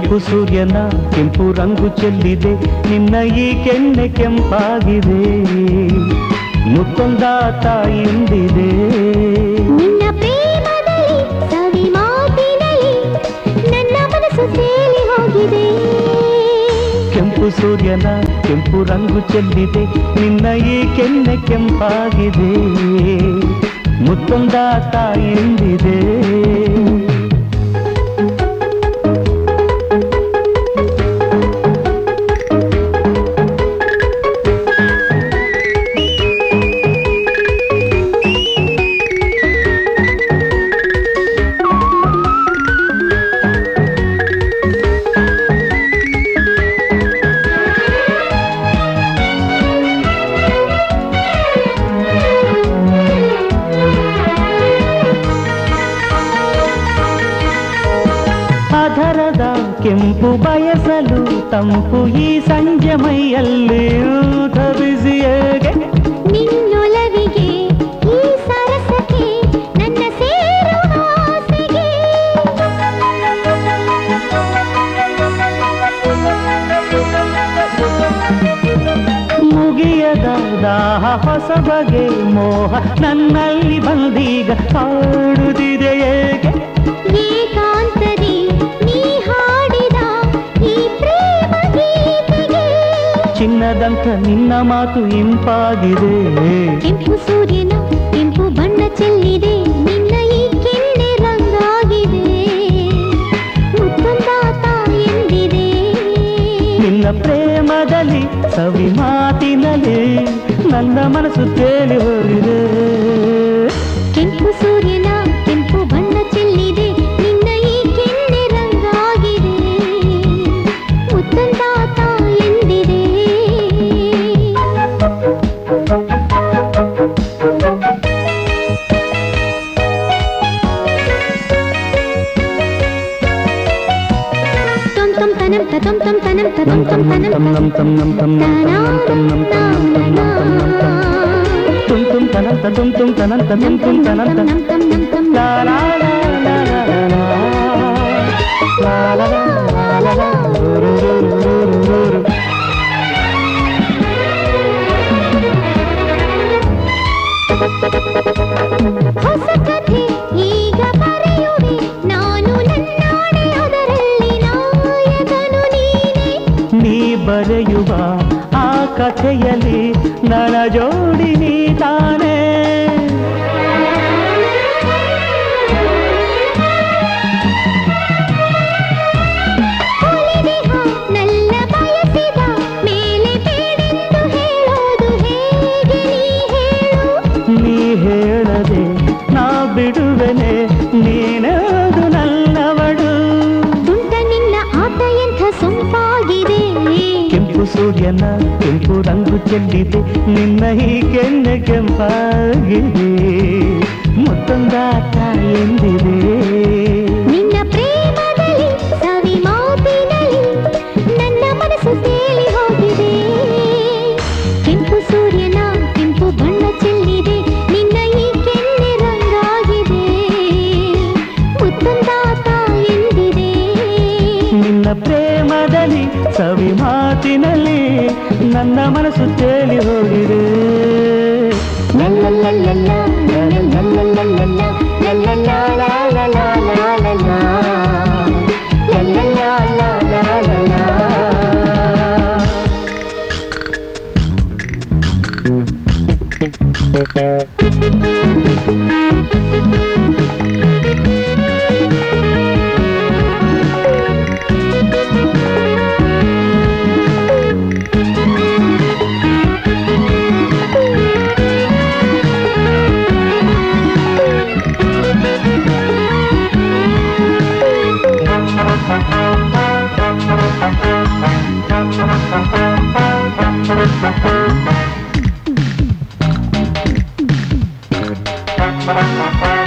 ಕೆಂಪು ಸೂರ್ಯನ ಕೆಂಪು ರಂಗು ಚೆಲ್ಲಿದೆ ನಿನ್ನ ಈ ಕೆನ್ನೆ ಕೆಂಪಾಗಿದೆ ಮುತ್ತೊಂದ ತಾಯಿಂದಿದೆ ನಿನ್ನ ಪ್ರೇಮದಲ್ಲಿ ಸವಿ ಮಾತಿನಲ್ಲಿ ನನ್ನ ಮನಸ್ಸು ತೇಲಿ ಹೋಗಿದೆ ಕೆಂಪು ಸೂರ್ಯನ ಕೆಂಪು ರಂಗು ಚೆಲ್ಲಿದೆ ನಿನ್ನ ಈ ಕೆನ್ನೆ ಕೆಂಪಾಗಿದೆ ಮುತ್ತೊಂದ ತಾಯಿಂದಿದೆ ಅಧರದ ಕೆಂಪು ಬಯಸಲು ತಂಪು ಈ ಸಂಜೆ ಮೈಯಲ್ಲಿ ಧರಿಸಿಯೇಗೆ ನಿನ್ನೊಲವಿಗೆ ಈ ಸರಸಕ್ಕೆ ನನ್ನ ಸೇರುವ ಆಸೆಗೆ ಮುಗಿಯದ ದಾಹ ಹೊಸ ಬಗೆ ಮೋಹ ನನ್ನಲ್ಲಿ ಬಂದೀಗ ಕಾಡುತ್ತಿದೆ ಏಕೆ ಏಕಾಂತದಿ ನೀ ಹಾಡಿದ ಈ ಪ್ರೇಮ ಗೀತೆಗೆ ಚಿನ್ನದಂಥ ನಿನ್ನ ಮಾತು ಇಂಪಾಗಿದೆ ಕೆಂಪು ಸೂರ್ಯನ ಕೆಂಪು ಬಣ್ಣ ಚೆಲ್ಲಿದೆ ನಿನ್ನ ಈ ಕೆನ್ನೆ ರಂಗಾಗಿದೆ ಮುತ್ತೊಂದಾತ ಎಂದಿದೆ ನಿನ್ನ ಪ್ರೇಮದಲ್ಲಿ ಸವಿ ಮಾತಿನಲ್ಲಿ ನನ್ನ ಮನಸ್ಸು ತೇಲಿ ಹೋಗಿದೆ ಕೆಂಪು ಸೂರ್ಯನ ಕೆಂಪು ಬಣ್ಣ ಚೆಲ್ಲಿದೆ ನಿನ್ನ ಈ ಕೆನ್ನೆ ರಂಗಾಗಿದೆ ಮುತ್ತೊಂದಾತ ಎಂದಿದೆ tom tom tanam ta tom tom tanam ta tom tom tanam ನಮ್ ನಮ್ ತಮ್ ನಮ್ ತಮ್ ನಮ್ ತಮ್ ನಮ್ ತಮ್ ನಮ್ ತಮ್ ನಮ್ ತಮ್ ನಮ್ ತಮ್ ನಮ್ ತಮ್ ತುಮ್ ತುಮ್ ತನಂತ ತುಮ್ ತುಮ್ ತನಂತ ತುಮ್ ತುಮ್ ತನಂತ ಲಾ ಲಾ ಲಾ ಲಾ ಲಾ ಲಾ ಲಾ. ಲಾ ಲಾ ಲಾ ಲಾ ಲಾ ಲಾ. ರು ರು ರು ರು ರು ರು ರು. ಹೊಸ ಕಥೆ ಈಗ ಬರೆಯುವೆ ನಾನು ನನ್ನಾಣೆ ಅದರಲ್ಲಿ ನಾಯಕನು ನೀನೆ ನೀ ಬರೆಯುವ ಆ ಕಥೆಯಲ್ಲಿ ನನ್ನ ಜೋಡಿ ನೀ ತಾನೇ ಹೊಲಿದೆಹ ನನ್ನ ಬಯಸಿದ ಮೇಲೆ ಬೇಡೆಂದು ಹೇಳೋದು ಹೇಗೆ ನೀ ಹೇಳು ನೀ ಹೇಳದೆ ನಾ ಬಿಡುವೆನೆ ನೀನದು ನನ್ನವಳು ತುಂಟ ನಿನ್ನ ಆಟ ಎಂಥ ಸೊಂಪಾಗಿದೆ ಕೆಂಪು ಸೂರ್ಯನ ಕೆಂಪು ರಂಗು ಚೆಲ್ಲಿದೆ ನಿನ್ನ ಈ ಕೆನ್ನೆ ಕೆಂಪಾಗಿದೆ ಮುತ್ತೊಂದಾಟ ಎಂದಿದೆ ನಿನ್ನ ಪ್ರೇಮದಲ್ಲಿ ಸವಿ ಮಾತಿನಲ್ಲಿ ನನ್ನ ಮನಸ್ಸು ತೇಲಿ ಹೋಗಿದೆ ಕೆಂಪು ಸೂರ್ಯನ ಕೆಂಪು ಬಣ್ಣ ಚೆಲ್ಲಿದೆ ನಿನ್ನ ಈ ಕೆನ್ನೆ ರಂಗಾಗಿದೆ ಮುತ್ತೊಂದಾತ ಎಂದಿದೆ ನಿನ್ನ ಪ್ರೇಮದಲ್ಲಿ ಸವಿ ಮಾತಿನಲ್ಲಿ ನನ್ನ ಮನಸ್ಸು ತೇಲಿ ಹೋಗಿದೆ ಲಲ್ಲಲ್ಲಲ್ಲಲ್ಲ, ಲಲ್ಲಲ್ಲಲ್ಲಲ್ಲ, ಲಲ್ಲಲ್ಲಲ್ಲಲ್ಲಲ್ಲಲ್ಲಲ್ಲ, ಲಲ್ಲಲ್ಲಲ್ಲಲ್ಲಲ್ಲಲ್ಲ. Thank